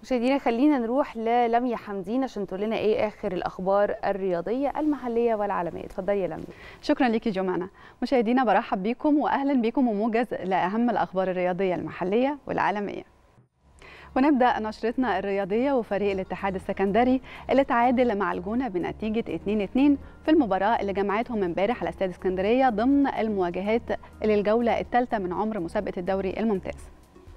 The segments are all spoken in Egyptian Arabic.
مشاهدينا خلينا نروح للميا حمدين عشان تقول لنا ايه اخر الاخبار الرياضيه المحليه والعالميه اتفضلي يا لميا شكرا ليكي جمانة مشاهدينا برحب بيكم واهلا بيكم وموجز لاهم الاخبار الرياضيه المحليه والعالميه ونبدا نشرتنا الرياضيه وفريق الاتحاد السكندري اللي تعادل مع الجونه بنتيجه 2-2 في المباراه اللي جمعتهم امبارح على استاد اسكندريه ضمن المواجهات للجوله الثالثه من عمر مسابقه الدوري الممتاز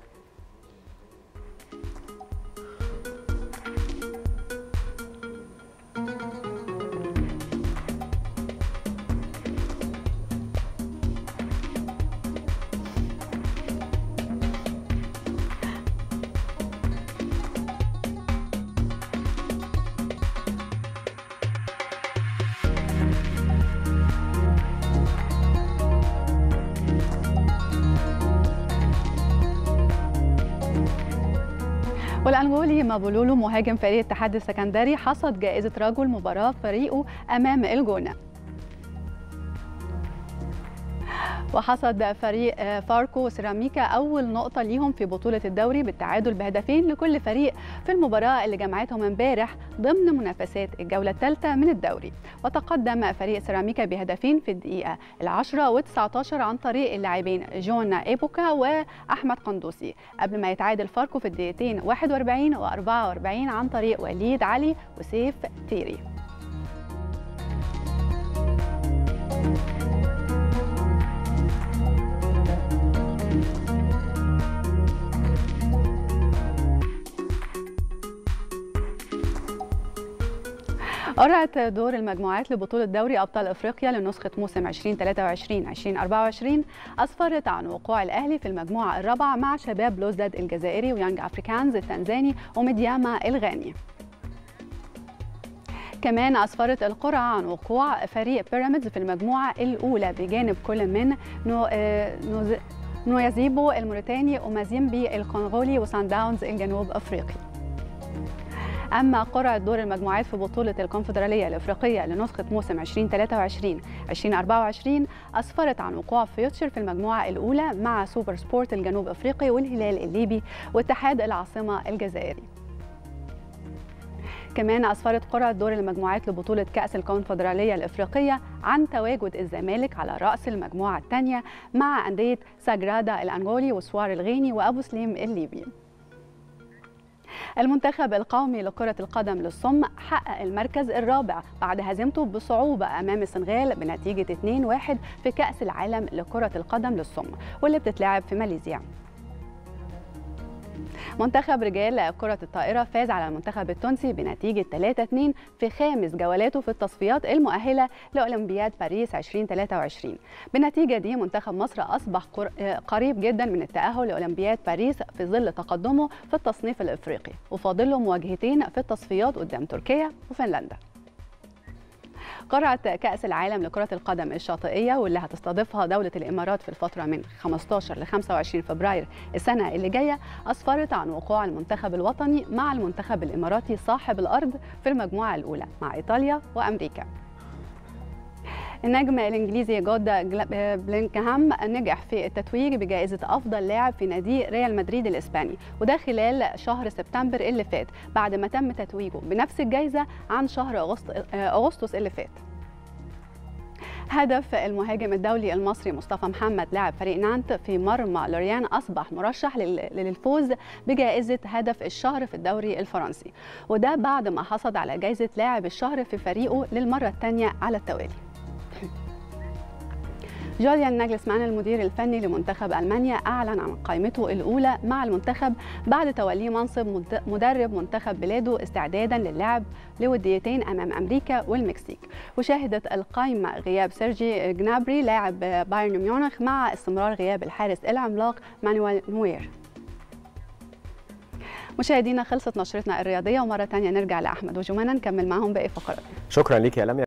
والأنغولي مابولولو مهاجم فريق الاتحاد السكندري حصد جائزة رجل مباراة فريقه أمام الجونة وحصد فريق فاركو سيراميكا أول نقطة ليهم في بطولة الدوري بالتعادل بهدفين لكل فريق في المباراة اللي جمعتهم امبارح ضمن منافسات الجولة الثالثة من الدوري وتقدم فريق سيراميكا بهدفين في الدقيقة العشرة و19 عن طريق اللاعبين جون إيبوكا وأحمد قندوسي قبل ما يتعادل فاركو في الدقيقتين 41 و44 عن طريق وليد علي وسيف تيري قرعت دور المجموعات لبطولة دوري أبطال أفريقيا لنسخة موسم 2023-2024 أسفرت عن وقوع الأهلي في المجموعة الرابعة مع شباب بلوزداد الجزائري ويانج أفريكانز التنزاني وميدياما الغاني كمان أسفرت القرعة عن وقوع فريق بيراميدز في المجموعة الأولى بجانب كل من نو... نوز... نويازيبو الموريتاني ومازيمبي الكونغولي وسان داونز الجنوب أفريقي أما قرعة دور المجموعات في بطولة الكونفدرالية الإفريقية لنسخة موسم 2023-2024 أسفرت عن وقوع فيوتشر في المجموعة الأولى مع سوبر سبورت الجنوب أفريقي والهلال الليبي واتحاد العاصمة الجزائري كمان أسفرت قرعة دور المجموعات لبطولة كأس الكونفدرالية الإفريقية عن تواجد الزمالك على رأس المجموعة الثانية مع أندية ساجرادا الأنغولي وسوار الغيني وأبو سليم الليبي المنتخب القومي لكرة القدم للصم حقق المركز الرابع بعد هزيمته بصعوبة أمام السنغال بنتيجة 2-1 في كأس العالم لكرة القدم للصم واللي بتتلعب في ماليزيا منتخب رجال كرة الطائرة فاز على المنتخب التونسي بنتيجة 3-2 في خامس جولاته في التصفيات المؤهلة لأولمبياد باريس 2023 بالنتيجة دي منتخب مصر أصبح قريب جدا من التأهل لأولمبياد باريس في ظل تقدمه في التصنيف الإفريقي وفاضل له مواجهتين في التصفيات قدام تركيا وفنلندا قرعة كأس العالم لكرة القدم الشاطئية واللي هتستضيفها دولة الإمارات في الفترة من 15 ل 25 فبراير السنة اللي جاية أسفرت عن وقوع المنتخب الوطني مع المنتخب الإماراتي صاحب الأرض في المجموعة الأولى مع إيطاليا وأمريكا النجم الانجليزي جود بلينكهام نجح في التتويج بجائزه افضل لاعب في نادي ريال مدريد الاسباني وده خلال شهر سبتمبر اللي فات بعد ما تم تتويجه بنفس الجائزه عن شهر اغسطس اللي فات هدف المهاجم الدولي المصري مصطفى محمد لاعب فريق نانت في مرمى لوريان اصبح مرشح للفوز بجائزه هدف الشهر في الدوري الفرنسي وده بعد ما حصد على جائزه لاعب الشهر في فريقه للمره الثانيه على التوالي جوليان ناجلسمان المدير الفني لمنتخب المانيا اعلن عن قائمته الاولى مع المنتخب بعد توليه منصب مدرب منتخب بلاده استعدادا للعب لوديتين امام امريكا والمكسيك وشهدت القائمه غياب سيرجي جنابري لاعب بايرن ميونخ مع استمرار غياب الحارس العملاق مانويل نوير مشاهدينا خلصت نشرتنا الرياضيه ومره ثانيه نرجع لاحمد وجمانه نكمل معهم باقي فقرات شكرا ليك يا لميا